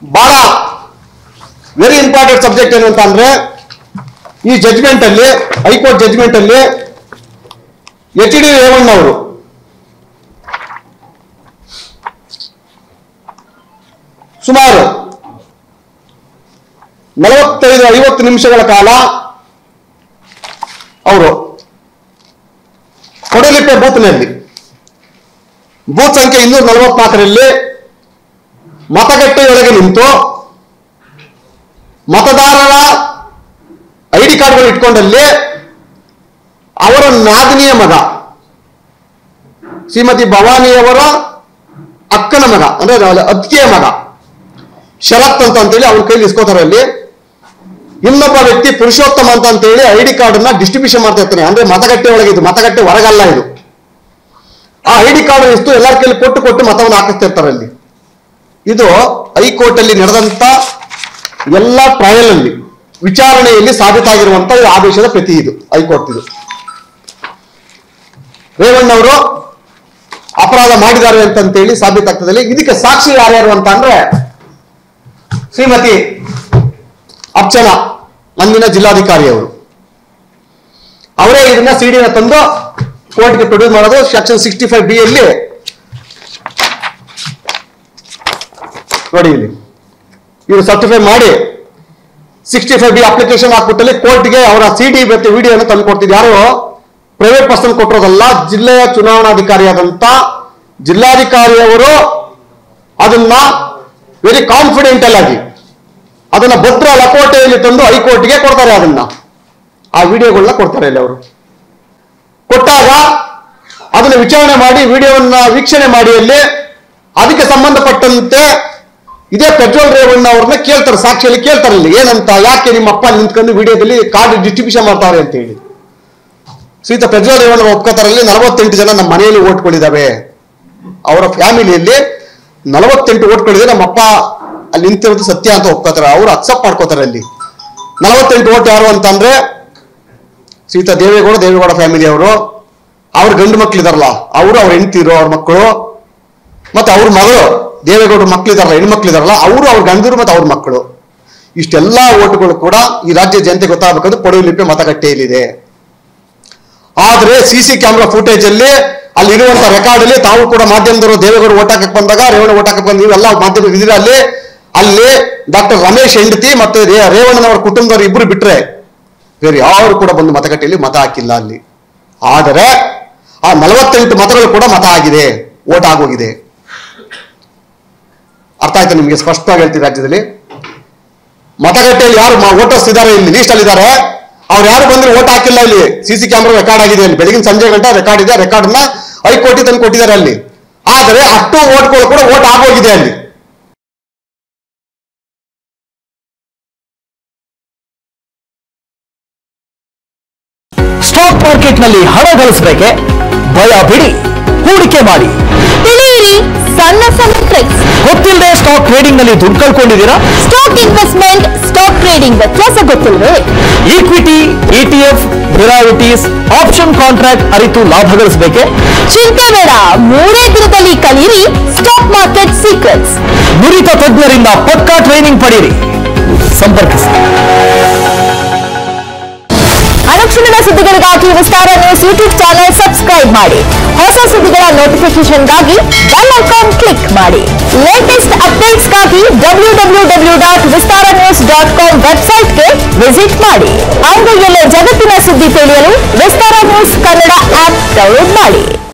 ಬಹಳ very important subject ಏನು ಅಂತ ಅಂದ್ರೆ ಈ ಜಡ್ಜ್ಮೆಂಟ್ ಅಲ್ಲಿ ಹೈಕೋರ್ಟ್ ಜಡ್ಜ್ಮೆಂಟ್ ಅಲ್ಲಿ ಎಚ್ ಡಿ ರೇವಣ್ಣ ಅವರು ಸುಮಾರು ನಲವತ್ತೈದು ಐವತ್ತು ನಿಮಿಷಗಳ ಕಾಲ ಅವರು ಕೊಡಲಿಪ್ಪೆ ಬೂತ್ನಲ್ಲಿ ಬೂತ್ ಸಂಖ್ಯೆ ಇನ್ನೂರ ನಲವತ್ನಾಲ್ಕರಲ್ಲಿ ಮತಗಟ್ಟೆಯೊಳಗೆ ನಿಂತು ಮತದಾರರ ಐ ಡಿ ಕಾರ್ಡ್ಗಳು ಇಟ್ಕೊಂಡಲ್ಲಿ ಅವರ ನಾದಿನಿಯ ಮಗ ಶ್ರೀಮತಿ ಭವಾನಿಯವರ ಅಕ್ಕನ ಮಗ ಅಂದ್ರೆ ಅತ್ತಿಗೆಯ ಮಗ ಶರತ್ ಅಂತ ಅಂತೇಳಿ ಅವ್ರ ಕೈಲಿ ಇಸ್ಕೋತಾರೆ ಅಲ್ಲಿ ಇನ್ನೊಬ್ಬ ವ್ಯಕ್ತಿ ಪುರುಷೋತ್ತಮ ಅಂತ ಅಂತೇಳಿ ಐ ಡಿ ಕಾರ್ಡ್ ಅನ್ನ ಡಿಸ್ಟ್ರಿಬ್ಯೂಷನ್ ಮಾಡ್ತಾ ಇರ್ತಾನೆ ಅಂದ್ರೆ ಮತಗಟ್ಟೆ ಒಳಗೆ ಇದು ಮತಗಟ್ಟೆ ಹೊರಗಲ್ಲ ಇದು ಆ ಐ ಡಿ ಕಾರ್ಡ್ ಇಷ್ಟು ಎಲ್ಲರ ಕೈಲಿ ಕೊಟ್ಟು ಕೊಟ್ಟು ಮತವನ್ನು ಹಾಕಿಸ್ತಿರ್ತಾರೆ ಅಲ್ಲಿ ಇದು ಹೈಕೋರ್ಟ್ ಅಲ್ಲಿ ನಡೆದಂತ ಎಲ್ಲ ಟ್ರಯಲ್ ಅಲ್ಲಿ ವಿಚಾರಣೆಯಲ್ಲಿ ಸಾಬೀತಾಗಿರುವಂತ ಈ ಆದೇಶದ ಪ್ರತಿ ಇದು ಹೈಕೋರ್ಟ್ ಇದು ರೇವಣ್ಣವರು ಅಪರಾಧ ಮಾಡಿದ್ದಾರೆ ಅಂತಂತೇಳಿ ಸಾಬೀತಾಗ್ತದೆ ಇದಕ್ಕೆ ಸಾಕ್ಷಿ ಯಾರ್ಯಾರು ಅಂತ ಅಂದ್ರೆ ಶ್ರೀಮತಿ ಅರ್ಚನಾ ಅಂದಿನ ಜಿಲ್ಲಾಧಿಕಾರಿಯವರು ಅವರೇ ಇದನ್ನ ಸಿಡಿನ ತಂದು ಕೋರ್ಟ್ಗೆ ಪ್ರೊಡ್ಯೂಸ್ ಮಾಡೋದು ಸೆಕ್ಷನ್ ಸಿಕ್ಸ್ಟಿ ಫೈವ್ ಬಿ ಅಲ್ಲಿ ನೋಡಿ ಇಲ್ಲಿ ಇವರು ಸರ್ಟಿಫೈ ಮಾಡಿ ಸಿಕ್ಸ್ಟಿ ಫೈವ್ ಬಿ ಅಪ್ಲಿಕೇಶನ್ ಹಾಕ್ಬಿಟ್ಟಲ್ಲಿ ಕೋರ್ಟ್ಗೆ ಅವರ ಸಿ ಡಿ ಮತ್ತೆ ವಿಡಿಯೋನ ತಂದು ಕೊಡ್ತಿದ್ದು ಯಾರು ಪ್ರೈವೇಟ್ ಪರ್ಸನ್ ಕೊಟ್ಟಿರೋದಲ್ಲ ಜಿಲ್ಲೆಯ ಚುನಾವಣಾಧಿಕಾರಿಯಾದಂತ ಜಿಲ್ಲಾಧಿಕಾರಿಯವರು ಅದನ್ನ ವೆರಿ ಕಾನ್ಫಿಡೆಂಟಲ್ ಆಗಿ ಅದನ್ನ ಭದ್ರ ಲಕೋಟೆಯಲ್ಲಿ ತಂದು ಹೈಕೋರ್ಟ್ಗೆ ಕೊಡ್ತಾರೆ ಅದನ್ನ ಆ ವಿಡಿಯೋಗಳನ್ನ ಕೊಡ್ತಾರೆ ಇಲ್ಲಿ ಅವರು ಕೊಟ್ಟಾಗ ಅದನ್ನ ವಿಚಾರಣೆ ಮಾಡಿ ವಿಡಿಯೋವನ್ನ ವೀಕ್ಷಣೆ ಮಾಡಿ ಅಲ್ಲಿ ಅದಕ್ಕೆ ಸಂಬಂಧಪಟ್ಟಂತೆ ಇದೇ ಪೆಟ್ರೋಲ್ ರೇವಣ್ಣ ಅವ್ರನ್ನ ಕೇಳ್ತಾರೆ ಸಾಕ್ಷಿಯಲ್ಲಿ ಕೇಳ್ತಾರೆ ಇಲ್ಲಿ ಏನಂತ ಯಾಕೆ ನಿಮ್ಮ ಅಪ್ಪ ನಿಂತ್ಕೊಂಡು ವಿಡಿಯೋದಲ್ಲಿ ಕಾರ್ಡ್ ಡಿಸ್ಟ್ರಿಬ್ಯೂಷನ್ ಮಾಡ್ತಾರೆ ಅಂತ ಹೇಳಿ ಸೀತಾ ಪೆಟ್ರೋಲ್ ರೇವಣ್ಣ ಒಪ್ಕೋತಾರಲ್ಲಿ ನಲವತ್ತೆಂಟು ಜನ ನಮ್ಮ ಮನೆಯಲ್ಲಿ ಓಟ್ಗಳಿದಾವೆ ಅವರ ಫ್ಯಾಮಿಲಿಯಲ್ಲಿ ನಲವತ್ತೆಂಟು ಓಟ್ಗಳಿದೆ ನಮ್ಮ ಅಪ್ಪ ಅಲ್ಲಿ ನಿಂತಿರೋದು ಸತ್ಯ ಅಂತ ಒಪ್ಕೋತಾರೆ ಅವರು ಅಕ್ಸೆಪ್ಟ್ ಮಾಡ್ಕೋತಾರೆ ಅಲ್ಲಿ ನಲವತ್ತೆಂಟು ಓಟ್ ಯಾರು ಅಂತಂದ್ರೆ ಸೀತಾ ದೇವೇಗೌಡ ದೇವೇಗೌಡ ಫ್ಯಾಮಿಲಿ ಅವರು ಅವ್ರ ಗಂಡು ಮಕ್ಳಿದಾರಲ್ಲ ಅವರು ಅವ್ರ ಹೆಂಡತಿರು ಅವ್ರ ಮಕ್ಕಳು ಮತ್ತೆ ಅವ್ರ ಮಗಳು ದೇವೇಗೌಡರ ಮಕ್ಳಿದಾರಲ್ಲ ಹೆಣ್ಮಕ್ಳಿದಾರಲ್ಲ ಅವರು ಅವ್ರ ಗಂಡರು ಮತ್ತೆ ಅವ್ರ ಮಕ್ಕಳು ಇಷ್ಟೆಲ್ಲ ಓಟುಗಳು ಕೂಡ ಈ ರಾಜ್ಯ ಜನತೆ ಗೊತ್ತಾಗಬೇಕಂದ್ರೆ ಕೊಡಲಿಪ್ಪೆ ಮತಗಟ್ಟೆಯಲ್ಲಿದೆ ಆದ್ರೆ ಸಿ ಸಿ ಕ್ಯಾಮ್ರಾ ಫುಟೇಜ್ ಅಲ್ಲಿ ಅಲ್ಲಿ ಇರುವಂತ ರೆಕಾರ್ಡ್ ಅಲ್ಲಿ ತಾವು ಕೂಡ ಮಾಧ್ಯಮದವರು ದೇವೇಗೌಡ ಓಟ್ ಹಾಕಕ್ ಬಂದಾಗ ರೇವಣ್ಣ ಓಟ್ ಹಾಕಕ್ ಬಂದ ನೀವೆಲ್ಲ ಮಾಧ್ಯಮ ಇದ್ದೀರ ಅಲ್ಲಿ ಅಲ್ಲಿ ಡಾಕ್ಟರ್ ರಮೇಶ್ ಹೆಂಡತಿ ಮತ್ತೆ ರೇ- ರೇವಣ್ಣನವರ ಕುಟುಂಬದವರು ಇಬ್ರು ಬಿಟ್ರೆ ಬೇರೆ ಯಾರು ಕೂಡ ಬಂದು ಮತಗಟ್ಟೆಯಲ್ಲಿ ಮತ ಹಾಕಿಲ್ಲ ಅಲ್ಲಿ ಆದರೆ ಆ ನಲವತ್ತೆಂಟು ಮತಗಳು ಕೂಡ ಮತ ಆಗಿದೆ ಓಟ್ ಆಗೋಗಿದೆ ಅರ್ಥ ಆಯ್ತು ನಿಮಗೆ ಸ್ಪಷ್ಟವಾಗಿ ಹೇಳ್ತೀವಿ ರಾಜ್ಯದಲ್ಲಿ ಮತಗಟ್ಟೆಯಲ್ಲಿ ಯಾರು ವೋಟರ್ಸ್ ಇದ್ದಾರೆ ಇಲ್ಲಿ ಲೀಸ್ಟ್ ಅಲ್ಲಿ ಇದ್ದಾರೆ ಅವ್ರು ಯಾರು ಬಂದ್ರೆ ಓಟ್ ಹಾಕಿಲ್ಲ ಇಲ್ಲಿ ಸಿ ಸಿ ಕ್ಯಾಮ್ರಾ ರೆಕಾರ್ಡ್ ಆಗಿದೆ ಅಲ್ಲಿ ಬೆಳಗಿನ ಸಂಜೆ ಗಂಟೆ ರೆಕಾರ್ಡ್ ಇದೆ ರೆಕಾರ್ಡ್ ನ ಹೈಕೋರ್ಟ್ ತಂದು ಕೊಟ್ಟಿದ್ದಾರೆ ಅಲ್ಲಿ ಆದರೆ ಅಷ್ಟು ಓಟ್ಗಳು ಕೂಡ ಓಟ್ ಆಗೋಗಿದೆ ಅಲ್ಲಿ ಸ್ಟಾಕ್ ಮಾರ್ಕೆಟ್ನಲ್ಲಿ ಹಣ ಗಳಿಸಬೇಕೆ ಭಯ ಬಿಡಿ ಹೂಡಿಕೆ ಮಾಡಿ ತಿಳಿಯಿರಿ ಸಣ್ಣ ಸಣ್ಣ ಟ್ರಿಕ್ಸ್ ಗೊತ್ತಿಲ್ಲದೆ ಸ್ಟಾಕ್ ಟ್ರೇಡಿಂಗ್ ನಲ್ಲಿ ದುಡ್ಡು ಕಳ್ಕೊಂಡಿದ್ದೀರಾ ಸ್ಟಾಕ್ ಇನ್ವೆಸ್ಟ್ಮೆಂಟ್ ಸ್ಟಾಕ್ ಟ್ರೇಡಿಂಗ್ ವ್ಯತ್ಯಾಸ ಗೊತ್ತಿಲ್ವೇ equity ETF derivatives option contract ಅರಿತು ಲಾಭ ಗಳಿಸಬೇಕೆ ಚಿಂತೆ ಬೇಡ ಮೂರೇ ದಿನದಲ್ಲಿ ಕಲಿಯಿರಿ ಸ್ಟಾಕ್ ಮಾರ್ಕೆಟ್ ಸೀಕ್ರೆಟ್ಸ್ ನುರಿತ ತಜ್ಞರಿಂದ ಪಕ್ಕಾ ಟ್ರೈನಿಂಗ್ ಪಡೆಯಿರಿ ಸಂಪರ್ಕಿಸಿ ಅನುಕ್ಷಣದ ಸುದ್ದಿಗಳಿಗಾಗಿ Vistara news YouTube channel subscribe ಮಾಡಿ ಹೊಸ ಸುದ್ದಿಗಳ ನೋಟಿಫಿಕೇಶನ್ಗಾಗಿ ಬೆಲ್ ಐಕಾನ್ ಕ್ಲಿಕ್ ಮಾಡಿ ಲೇಟೆಸ್ಟ್ ಅಪ್ಡೇಟ್ಸ್ಗಾಗಿ W W W dot Vistara news dot com ವೆಬ್ಸೈಟ್ಗೆ ವಿಸಿಟ್ ಮಾಡಿ ಅಂಗೈಯಲ್ಲೇ ಜಗತ್ತಿನ ಸುದ್ದಿ ತಿಳಿಯಲು Vistara news Kannada app download ಮಾಡಿ